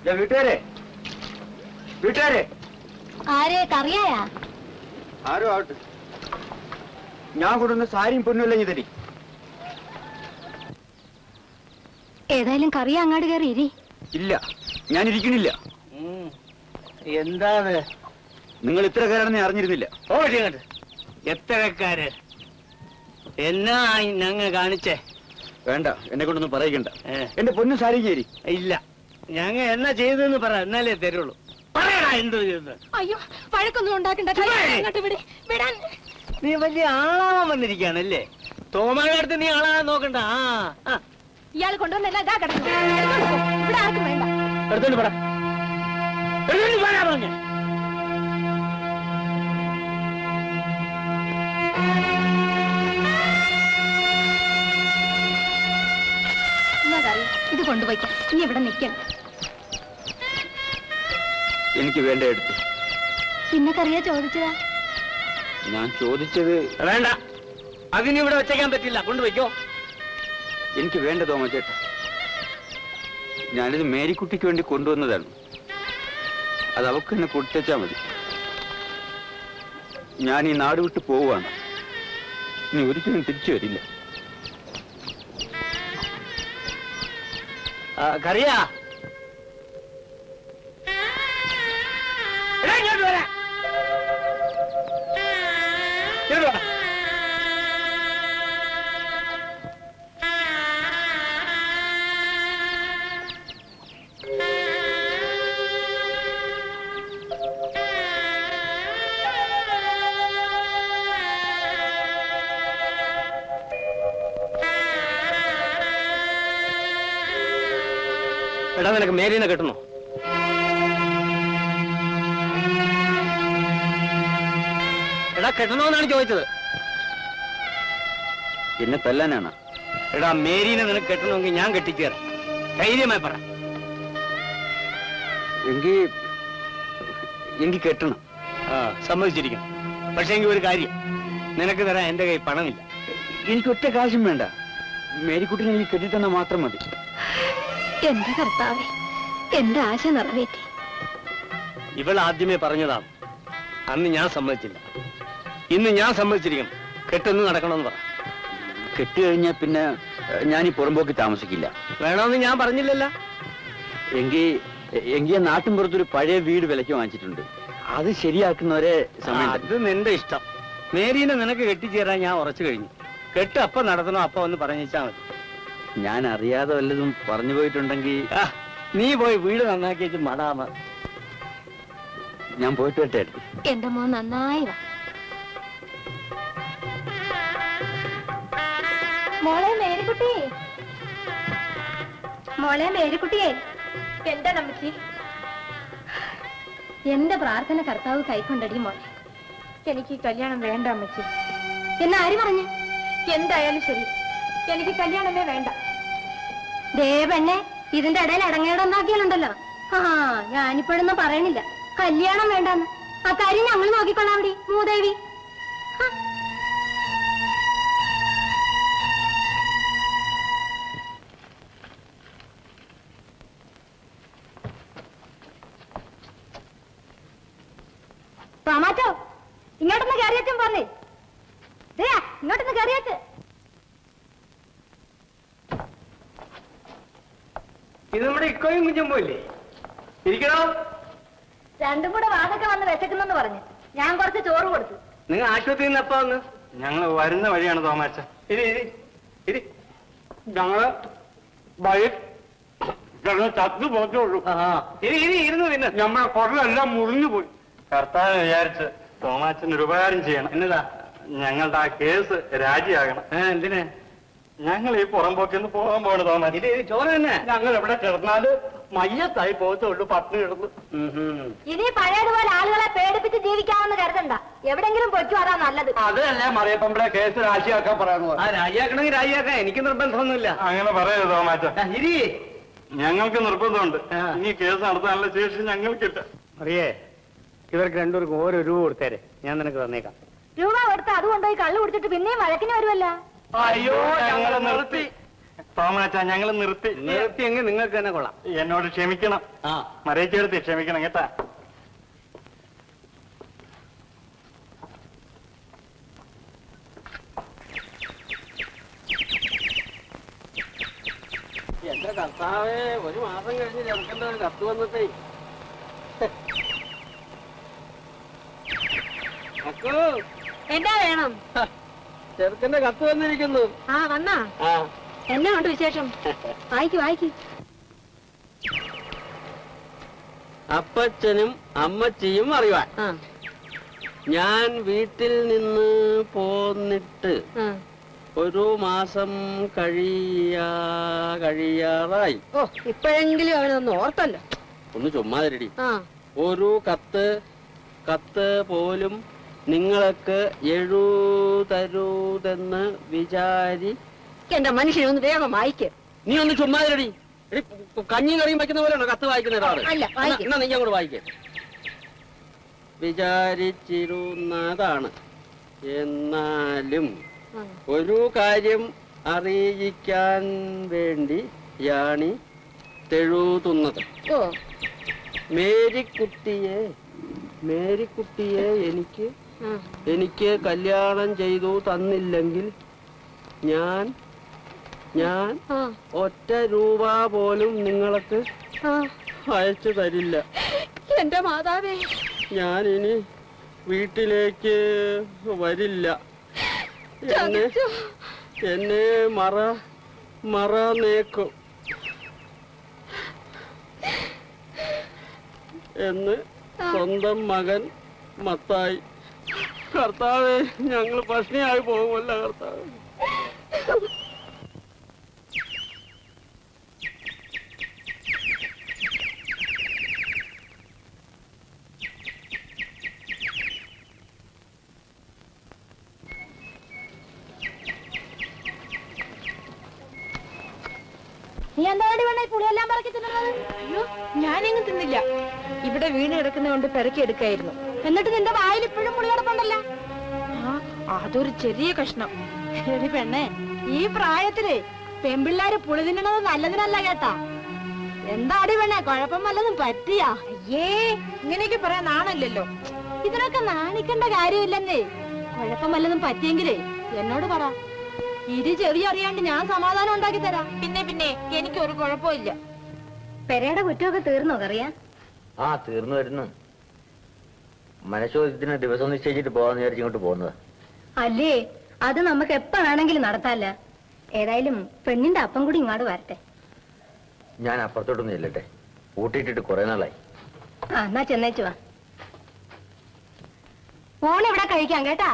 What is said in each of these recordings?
വീട്ടുകാരെ വീട്ടുകാരെ ആരെ കറിയായാ ആരോ ആവട്ടെ ഞാൻ കൊണ്ടുവന്ന സാരിയും പൊന്നുമല്ല ഇതരി ഏതായാലും കറിയ അങ്ങാട് കയറി ഇരി ഇല്ല ഞാൻ ഇരിക്കണില്ല എന്താണ് നിങ്ങൾ ഇത്രക്കാരാണെന്ന് ഞാൻ അറിഞ്ഞിരുന്നില്ല ഓടിങ്ങോട്ട് എത്രക്കാര് എന്നാ ഞങ്ങൾ കാണിച്ചേ വേണ്ട എന്നെ കൊണ്ടൊന്നും പറയിക്കണ്ട ഏ. എന്റെ പൊന്നു സാരി ചേരി ഇല്ല ഞങ്ങൾ എന്നാ ചെയ്തെന്ന് പറ എന്നാലേ തരുള്ളൂ പറയടാ എന്ത് ചെയ്തെന്ന് അയ്യോ പഴക്കൊന്നും ഉണ്ടാക്കണ്ട കൈ അങ്ങോട്ട് വിട് വിടാൻ നീ വലിയ ആളാവാൻ വന്നിരിക്കുകയാണല്ലേ തോമാനടുത്ത് നീ ആളാകാൻ നോക്കണ്ട ആ ആ. ഇയാൾ കൊണ്ടുവന്നല്ല ഇതാ കിടക്കുന്നു എടുത്തോണ്ട് പോ. ഇവിടെ ആർക്കും വേണ്ട എടുത്തോണ്ട് പറ എടുത്തോണ്ട് പോരാ പറഞ്ഞ എന്നാ കറി ഇത് കൊണ്ടുപോയിക്കാം ഇനി ഇവിടെ നിൽക്കണം എനിക്ക് വേണ്ട എടുത്തു പിന്നെ കറിയാ ചോദിച്ചതാ ഞാൻ ചോദിച്ചത് വേണ്ട അതിന് ഇവിടെ വെച്ചേക്കാൻ പറ്റില്ല കൊണ്ടുപോയിക്കോ എനിക്ക് വേണ്ട തോമച്ചേട്ട ഞാനിത് മേരിക്കുട്ടിക്ക് വേണ്ടി കൊണ്ടുവന്നതാണ് അത് അവക്ക് എന്നെ കൊടുത്തേച്ചാ മതി ഞാൻ ഈ നാട് വിട്ട് പോവുകയാണ് ഇനി ഒരിക്കലും തിരിച്ചു വരില്ല ആ, കറിയാ എടാ, ഇങ്ങോട്ട് വരാ. ഇങ്ങോട്ട് വാ. എടാ നിനക്ക് മേരീനെ കിട്ടുന്നു എടാ കെട്ടണമെന്നാണ് ചോദിച്ചത് എന്നെ തല്ലാനാണ് എടാ മേരീനെ നിനക്ക് കെട്ടണമെങ്കിൽ ഞാൻ കെട്ടിച്ചേരാം ധൈര്യമായി പറ എങ്കിൽ എങ്കിൽ കെട്ടണം ആ സമ്മതിച്ചിരിക്കണം പക്ഷേ എങ്കിൽ ഒരു കാര്യം നിനക്ക് തരാൻ എന്റെ കയ്യിൽ പണമില്ല എനിക്ക് ഒറ്റ കാശും വേണ്ട മേരിക്കുട്ടിനെ എനിക്ക് കെട്ടിത്തന്ന മാത്രം മതി എന്റെ കർത്താവേ എന്റെ ആശ നിറവേറ്റി ഇവൾ ആദ്യമേ പറഞ്ഞതാണ് അന്ന് ഞാൻ സമ്മതിച്ചില്ല ഇന്ന് ഞാൻ സമ്മതിച്ചിരിക്കണം കെട്ടൊന്ന് നടക്കണമെന്ന് പറ കെട്ടി കഴിഞ്ഞാൽ പിന്നെ ഏഹ്, ഞാൻ ഈ പുറമ്പോക്കി താമസിക്കില്ല വേണമെന്ന് ഞാൻ പറഞ്ഞില്ലല്ലോ എങ്കിൽ എങ്കിൽ നാട്ടിൻ പുറത്തൊരു പഴയ വീട് വിലയ്ക്ക് വാങ്ങിച്ചിട്ടുണ്ട് അത് ശരിയാക്കുന്നവരെ സമയം അത് നിന്റെ ഇഷ്ടം മേരീനെ നിനക്ക് കെട്ടിച്ചേരാൻ ഞാൻ ഉറച്ചു കഴിഞ്ഞു കെട്ട് അപ്പൊ നടത്തണോ അപ്പൊ ഒന്ന് പറഞ്ഞാ മതി ഞാൻ അറിയാതെ വല്ലതും പറഞ്ഞു പോയിട്ടുണ്ടെങ്കിൽ ആ, നീ പോയി വീട് നന്നാക്കി വെച്ച് മടാമ ഞാൻ പോയിട്ട് വരട്ടെ എന്റെ മോൻ നന്നായി വാ മോളെ മേരിക്കുട്ടി മോളെ മേരിക്കുട്ടിയെ എന്താ നമ്മച്ചി എന്റെ പ്രാർത്ഥന കർത്താവ് കൈക്കൊണ്ടടി മോളെ എനിക്ക് ഈ കല്യാണം വേണ്ട അമ്മച്ചി എന്ന് ആര് പറഞ്ഞു എന്തായാലും ശരി എനിക്ക് കല്യാണമേ വേണ്ട ദേ പെണ്ണെ ഇതിന്റെ ഇടയിൽ അടങ്ങേടൊന്നാക്കിയാലുണ്ടല്ലോ ആ ഞാനിപ്പോഴൊന്നും പറയണില്ല കല്യാണം വേണ്ടെന്ന് ആ കാര്യം ഞങ്ങൾ നോക്കിക്കൊള്ളാം അവിടെ മൂദേവി ഹ. ടൊമാറ്റോ ഇങ്ങോട്ടൊന്ന് കയറിയച്ചും പറഞ്ഞേ ദേ ഇങ്ങോട്ടൊന്ന് കയറിയച്ച് ഇത് നമ്മുടെ ഇക്കോയും കുഞ്ഞുമ്പോ ഇല്ലേ ഇരിക്കണോ രണ്ടും കൂടെ വാതൊക്കെ വന്ന് വിശക്കുന്നെന്ന് പറഞ്ഞു ഞാൻ കുറച്ച് ചോറ് കൊടുത്തു നിങ്ങൾ ആശുപത്രിയിൽ നിന്ന് എപ്പോ വന്ന് ഞങ്ങൾ വരുന്ന വഴിയാണ് തോമാച്ച ഇരി ഇരി ഇരി ഞങ്ങള് വഴി ചത്തു പോത്തേ ഉള്ളൂ ആ ഇരി ഇരി ഇരുന്നു പിന്നെ നമ്മളെ കുടലെല്ലാം മുറിഞ്ഞു പോയി കർത്താവ് വിചാരിച്ച് തോമാച്ചന് ഒരു ഉപകാരം ചെയ്യണം എന്നതാ ഞങ്ങളുടെ ആ കേസ് രാജിയാകണം ഏ എന്തിനാ ഞങ്ങൾ ഈ പുറമ്പോക്കിന്ന് പോകാൻ പോകണം തോമാച്ച ഇത് ഇത് ചോറ് തന്നെ ഞങ്ങൾ എവിടെ കിടന്നാല് മയ്യത്തായി പോകത്തേ ഉള്ളൂ പട്ടിണി കിടന്ന് ഇനി പഴയതുപോലെ ആളുകളെ പേടിപ്പിച്ച് ജീവിക്കാമെന്ന് കരുതണ്ട എവിടെങ്കിലും പൊയ്ക്കോ അതാ നല്ലത് അതല്ലേ മറിയപ്പമ്പളെ കേസ് രാജിയാക്കാൻ പറയാന്ന് ആ രാജിയാക്കണമെങ്കിൽ രാജിയാക്കാം എനിക്ക് നിർബന്ധമൊന്നുമില്ല അങ്ങനെ പറയരുത് തോമാച്ച ആ, ഇരി ഞങ്ങൾക്ക് നിർബന്ധമുണ്ട് ആ. ഈ കേസ് നടത്താനുള്ള ശേഷി ഞങ്ങൾക്കില്ല അറിയേ ഇവർക്ക് രണ്ടുപേർക്കും ഓരോ രൂപ കൊടുത്തേരെ ഞാൻ നിനക്ക് തന്നേക്കാം രൂപ കൊടുത്ത് അത് കൊണ്ടുപോയി കള്ളു കുടിച്ചിട്ട് പിന്നെയും വഴക്കിന് വരുമല്ല അയ്യോ ഞങ്ങളെ നിർത്തി തോമാച്ച ഞങ്ങൾ നിർത്തി നിർത്തിയെങ്കിൽ നിങ്ങൾക്ക് തന്നെ കൊള്ളാം എന്നോട് ക്ഷമിക്കണം ആ മറിയിച്ചെടുത്ത് ക്ഷമിക്കണം കേട്ടാ എന്റെ കർത്താവേ ഒരു മാസം കഴിഞ്ഞ് ചെറുക്കന്റെ ഒരു കത്ത് വന്നിട്ടേ അക്കു എന്താ വേണം ചെറുക്കന്റെ കത്ത് വന്നിരിക്കുന്നു ആ വന്നാ ആ എന്നാ ഉണ്ട് വിശേഷം വായിക്ക് വായിക്ക് അപ്പച്ചനും അമ്മച്ചിയും അറിവാൻ ആ ഞാൻ വീട്ടിൽ നിന്ന് പോന്നിട്ട് ആ. ഒരു മാസം കഴിയാ കഴിയാറായി ഓ ഇപ്പോഴെങ്കിലും അവനൊന്ന് ഓർത്തല്ലോ ഒന്ന് ചുമ്മാതിരടി ആ ഒരു കത്ത് കത്ത് പോലും നിങ്ങൾക്ക് എഴുതരുതെന്ന് വിചാരി എന്റെ മനുഷ്യനൊന്ന് വേഗം വായിക്ക് നീ ഒന്ന് ചുമ്മാതിരടി എടി, കഞ്ഞിയും കറിയും വയ്ക്കുന്ന പോലെയാണോ കത്ത് വായിക്കുന്ന ഒരാള് അല്ല, വായിക്ക്. എന്നാ നീ അങ്ങോട്ട് വായിക്കേ വിചാരിച്ചിരുന്നതാണ് എന്നാലും ആ. ഒരു കാര്യം അറിയിക്കാൻ വേണ്ടി യാണി തെഴുതുന്നത് ഓ മേരിക്കുട്ടിയെ മേരിക്കുട്ടിയെ എനിക്ക് ആ. എനിക്ക് കല്യാണം ചെയ്തു തന്നില്ലെങ്കിൽ ഞാൻ ഞാൻ ആ. ഒറ്റ രൂപ പോലും നിങ്ങൾക്ക് ആ. അയച്ചു തരില്ല എന്റെ മാതാവേ ഞാനിനി വീട്ടിലേക്ക് വരില്ല എന്നെ ചതിച്ചു. എന്നെ മറ മറ നേക്കും എന്ന് സ്വന്തം മകൻ മത്തായി കർത്താവേ ഞങ്ങൾ പഷ്ണിയായി പോകുമല്ല കർത്താവ് നീ എന്താടി വേണേ പുളിയെല്ലാം പറക്കി തിന്നുന്നത് അയ്യോ ഞാനെങ്ങും തിന്നില്ല ഇവിടെ വീണ് കിടക്കുന്ന കൊണ്ട് പെരക്കി എടുക്കായിരുന്നു എന്നിട്ട് നിന്റെ വായിൽ ഇപ്പോഴും പുളി കിടപ്പുണ്ടല്ലോ ആ അതൊരു ചെറിയ കഷ്ണം എടി പെണ്ണെ ഈ പ്രായത്തില് പെമ്പിള്ളാര് പുളി തിന്നണത് നല്ലതിനല്ല കേട്ടാ എന്താടി പെണ്ണെ കുഴപ്പം വല്ലതും പറ്റിയാ അയ്യേ ഇങ്ങനെയൊക്കെ പറയാൻ നാണല്ലോ ഇതിനൊക്കെ നാണിക്കേണ്ട കാര്യമില്ലെന്നേ കുഴപ്പം വല്ലതും പറ്റിയെങ്കിലേ എന്നോട് പറ ഇരു ചെവി അറിയാണ്ട് ഞാൻ സമാധാനം ഉണ്ടാക്കി തരാം പിന്നെ പിന്നെ എനിക്ക് ഒരു കുഴപ്പമില്ല പെരയുടെ കുറ്റമൊക്കെ തീർന്നോ കറിയാ ആ തീർന്നു വരുന്നു മനഃശോധത്തിന് ദിവസം നിശ്ചയിച്ചിട്ട് പോകാന്ന് വിചാരിച്ച് ഇങ്ങോട്ട് പോകുന്നത് അല്ലേ അത് നമുക്ക് എപ്പ വേണമെങ്കിലും നടത്താല്ല ഏതായാലും പെണ്ണിന്റെ അപ്പം കൂടി ഇങ്ങോട്ട് വരട്ടെ ഞാൻ അപ്പുറത്തോട്ടൊന്നും ഇല്ലട്ടെ ഊട്ടിയിട്ടിട്ട് കുറെ നാളായി ആ എന്നാ ചെന്നേച്ചു വാ ഊണ് ഇവിടെ കഴിക്കാം കേട്ടാ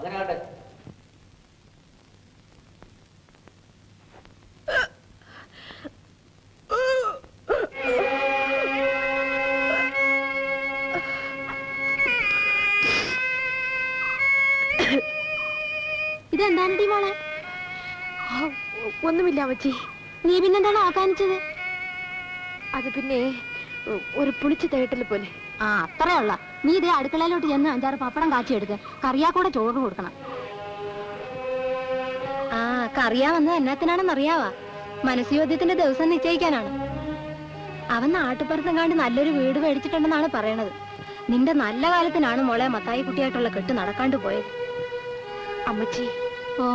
ഇതെന്താണ് മോളെ ഒന്നുമില്ല അമ്മച്ചി നീ പിന്നെന്താണ് ആക്കാനിച്ചത് അത് പിന്നെ ഒരു പുളിച്ച തേട്ടൽ പോലെ ആ അത്രേ ഉള്ള നീ ഇതേ അടുക്കളയിലോട്ട് ചെന്ന് അഞ്ചാറ് പപ്പടം കാച്ചിയെടുക്ക് കറിയാക്കൂടെ ചോറ് കൊടുക്കണം ആ കറിയാ വന്നത് എന്നാത്തിനാണെന്ന് അറിയാവാ മനസ്സുയോദ്യത്തിന്റെ ദിവസം നിശ്ചയിക്കാനാണ് അവൻ നാട്ടുപുറത്തെങ്ങാണ്ട് നല്ലൊരു വീട് മേടിച്ചിട്ടുണ്ടെന്നാണ് പറയണത് നിന്റെ നല്ല കാലത്തിനാണ് മോളെ മത്തായി കുട്ടിയായിട്ടുള്ള കെട്ട് നടക്കാണ്ട് പോയത് അമ്മച്ചി ഓ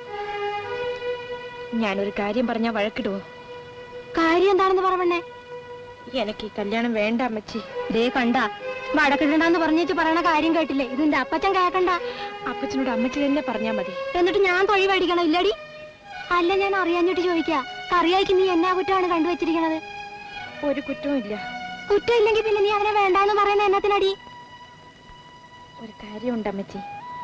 ഞാനൊരു കാര്യം പറഞ്ഞാ വഴക്കിടുവോ കാര്യം എന്താണെന്ന് പറഞ്ഞേ എനിക്ക് ഈ കല്യാണം വേണ്ട അമ്മച്ചി ദേ കണ്ട വടക്കിടണ്ടെന്ന് പറഞ്ഞേച്ച് പറയണ കാര്യം കേട്ടില്ലേ ഇതിന്റെ അപ്പച്ചൻ കേക്കണ്ട അപ്പച്ചനോട് അമ്മച്ചി തന്നെ പറഞ്ഞാ മതി എന്നിട്ട് ഞാൻ തൊഴി മേടിക്കണം ഇല്ലടി അല്ല ഞാൻ അറിയാഞ്ഞിട്ട് ചോദിക്കാ കറിയായിക്ക് നീ എന്നാ കുറ്റമാണ് കണ്ടുവച്ചിരിക്കണത് ഒരു കുറ്റവും ഇല്ല കുറ്റം ഇല്ലെങ്കിൽ പിന്നെ നീ അവനെ വേണ്ടാന്ന് പറയുന്ന എന്നത്തിനടി ഒരു കാര്യമുണ്ട് അമ്മച്ചി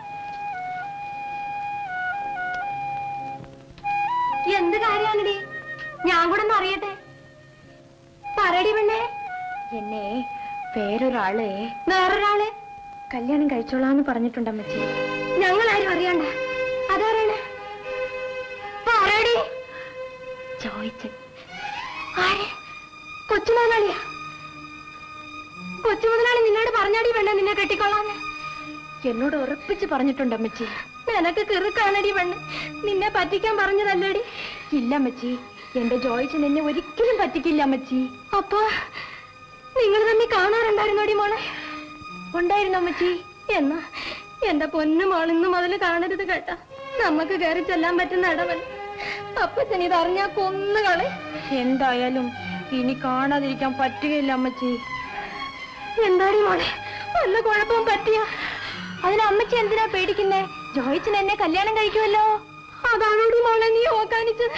എന്ത് കാര്യമാണടി ഞാൻ കൂടെ ഒന്ന് അറിയട്ടെ പറയടി പെണ്ണേ എന്നെ വേറൊരാളെ വേറൊരാളെ കല്യാണം കഴിച്ചോളാന്ന് പറഞ്ഞിട്ടുണ്ട് അമ്മച്ചി ഞങ്ങൾ ആരും അറിയണ്ട അതറിയണേ പറയടി ചോദിച്ചു ആരെ കൊച്ചു മുതലാളിയാ കൊച്ചു മുതലാളി നിന്നോട് പറഞ്ഞാടി വേണ്ട നിന്നെ കെട്ടിക്കൊള്ളാന്ന് എന്നോട് ഉറപ്പിച്ച് പറഞ്ഞിട്ടുണ്ട് അമ്മച്ചി നിനക്ക് കിറുക്കാണടി പെണ്ണ് നിന്നെ പറ്റിക്കാൻ പറഞ്ഞതല്ലേടി ഇല്ല അമ്മച്ചി എന്റെ ജോയിച്ചൻ എന്നെ ഒരിക്കലും പറ്റിക്കില്ല അമ്മച്ചി അപ്പൊ നിങ്ങൾ തമ്മിൽ കാണാറുണ്ടായിരുന്നോടി മോളെ ഉണ്ടായിരുന്നു അമ്മച്ചി എന്നാ എന്റെ പൊന്നു മോൾ ഇന്ന് മുതൽ കാണരുത് കേട്ട നമുക്ക് കയറി ചെല്ലാൻ പറ്റുന്ന ഇടവൻ അപ്പച്ചൻ ഇത് അറിഞ്ഞാ കൊന്നുകളെ എന്തായാലും ഇനി കാണാതിരിക്കാൻ പറ്റുകയില്ല അമ്മച്ചി എന്താടി മോളെ വല്ല കുഴപ്പവും പറ്റിയ അതിന് അമ്മച്ചി എന്തിനാ പേടിക്കുന്നേ ജോയിച്ചൻ എന്നെ കല്യാണം കഴിക്കുമല്ലോ അതാണോടി മോളെ നീ ഓക്കാനിച്ചത്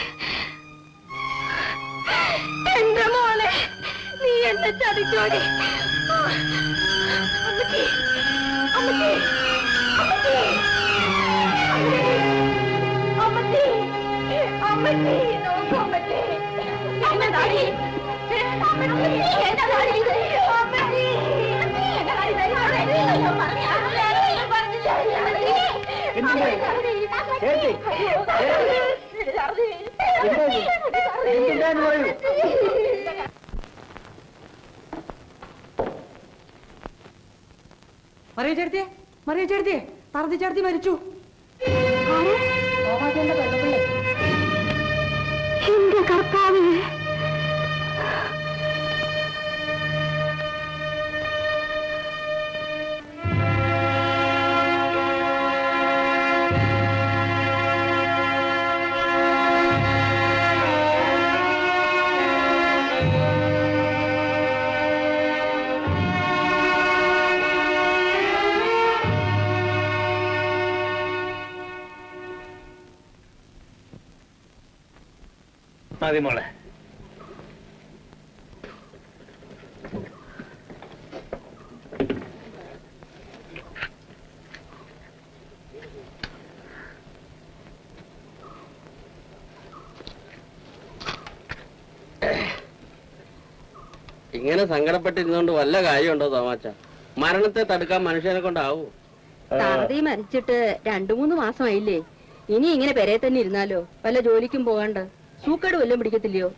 എന്റെ മോളെ നീ എന്നെ ചതിച്ചോടി അമ്മച്ചി അമ്മച്ചി അമ്മച്ചി അമ്മച്ചി അമ്മച്ചി നോക്കൂ അമ്മച്ചി എന്റെ താടി അമ്മച്ചി എന്റെ താടി അമ്മച്ചി എന്റെ താടി ചേച്ചി, എന്തുണ്ടായെന്ന് പറയൂ. മറിയ ചേർത്തിയെ മറിയ ചേർത്തിയെ പറത്തി ചേർത്തി മരിച്ചു എന്റെ കർത്താവ് മതി മോളെ ഇങ്ങനെ സങ്കടപ്പെട്ടിരുന്നോണ്ട് വല്ല കാര്യമുണ്ടോ തോമാച്ച മരണത്തെ തടുക്കാൻ മനുഷ്യനെ കൊണ്ടാവൂ താറതി മരിച്ചിട്ട് രണ്ടു മൂന്ന് മാസമായില്ലേ ഇനി ഇങ്ങനെ പെരയെ തന്നെ ഇരുന്നാലോ വല്ല ജോലിക്കും പോകാണ്ട് സൂക്കേട് വല്ലതും പിടിക്കത്തില്ലയോ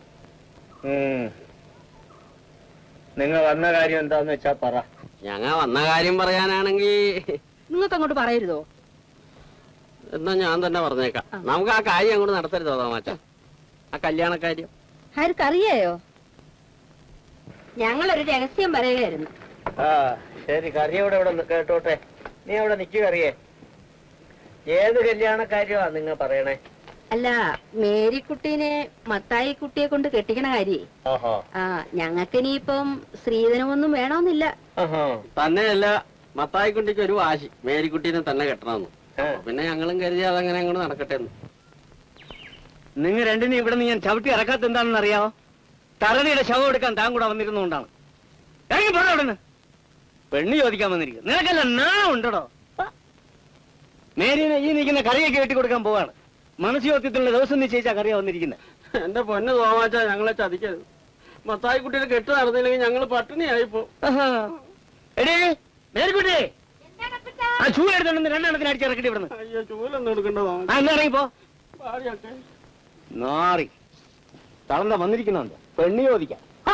നിങ്ങൾ വന്ന കാര്യം എന്താന്ന് വെച്ചാ പറ ഞങ്ങ വന്ന കാര്യം പറയാനാണെങ്കി നിങ്ങൾക്ക് അങ്ങോട്ട് പറയരുതോ എന്നാ ഞാൻ തന്നെ പറഞ്ഞേക്കാം നമുക്ക് ആ കാര്യം അങ്ങോട്ട് നടത്തരുതോ തോമാച്ച ആ കല്യാണക്കാര്യം ആർക്കറിയായോ ഞങ്ങളൊരു രഹസ്യം പറയുകയായിരുന്നു ആ ശരി കറി ഇവിടെ ഇവിടെ നി- കേട്ടോട്ടെ നീ അവിടെ നിൽക്കുക കറിയേ ഏത് കല്യാണക്കാര്യമാ നിങ്ങൾ പറയണേ അല്ല മേരിക്കുട്ടീനെ മത്തായി കുട്ടിയെ കൊണ്ട് കെട്ടിക്കണ കാര്യേ ഓഹോ ആ ഞങ്ങൾക്ക് ഇനിയിപ്പം സ്ത്രീധനമൊന്നും വേണമെന്നില്ല ഓഹോ തന്നെയല്ല മത്തായിക്കുട്ടിക്ക് ഒരു വാശി മേരിക്കുട്ടീനെ തന്നെ കെട്ടണമെന്ന് ആ. അപ്പൊ പിന്നെ ഞങ്ങളും കരുതി അതങ്ങനെ അങ്ങോട്ട് നടക്കട്ടെ എന്ന് നിങ്ങൾ രണ്ടിനും ഇവിടെ നിന്ന് ഞാൻ ചവിട്ടി ഇറക്കാത്ത എന്താണെന്ന് അറിയാമോ തറണിയുടെ ശവം എടുക്കാൻ താൻ കൂടെ വന്നിരുന്നുകൊണ്ടാണ് ഇറങ്ങി പോടാ അവിടെ നിന്ന് പെണ്ണ് ചോദിക്കാൻ വന്നിരിക്കും നിനക്കല്ല നാണം ഉണ്ടോ മേരിനെ ഈ നിൽക്കുന്ന കറിയൊക്കെ വെട്ടി കൊടുക്കാൻ പോവാണ് മനസ്സുയോത്യത്തിലുള്ള ദിവസം നിശ്ചയിച്ചാ കറിയാ വന്നിരിക്കുന്നത് എന്റെ പൊന്ന് തോമാച്ച ഞങ്ങളെ ചതിക്കരുത് മത്തായിക്കുട്ടിയെ കെട്ട് നടന്നില്ലെങ്കിൽ ഞങ്ങൾ പട്ടിണിയായിപ്പോ എടേ മേരിക്കുട്ടി ആ ചൂ എടുത്തോണ്ട് രണ്ടെണ്ണത്തിന് അടിച്ച് ഇറക്കിട്ട് ഇവിടുന്ന് അയ്യോ ചൂലൊന്നും എടുക്കണ്ട ആ എന്നാ ഇറങ്ങിപ്പോ തോമാച്ച നാറി തളന്ത വന്നിരിക്കുന്നുണ്ട് പെണ്ണി ചോദിക്കാം ആ.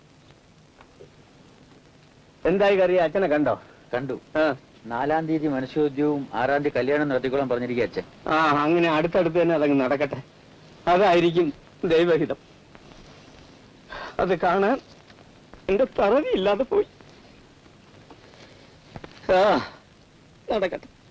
എന്തായി കറിയ അച്ഛനെ കണ്ടോ കണ്ടു ആ. നാലാം തീയതി മനുഷ്യോദ്യവും ആറാം തീയതി കല്യാണം നടത്തിക്കോളാൻ പറഞ്ഞിരിക്കുക അച്ഛൻ ആ അങ്ങനെ അടുത്തടുത്ത് തന്നെ അതങ്ങ് നടക്കട്ടെ അതായിരിക്കും ദൈവഹിതം അത് കാണാൻ എന്റെ തറവി ഇല്ലാതെ പോയി ആ നടക്കട്ടെ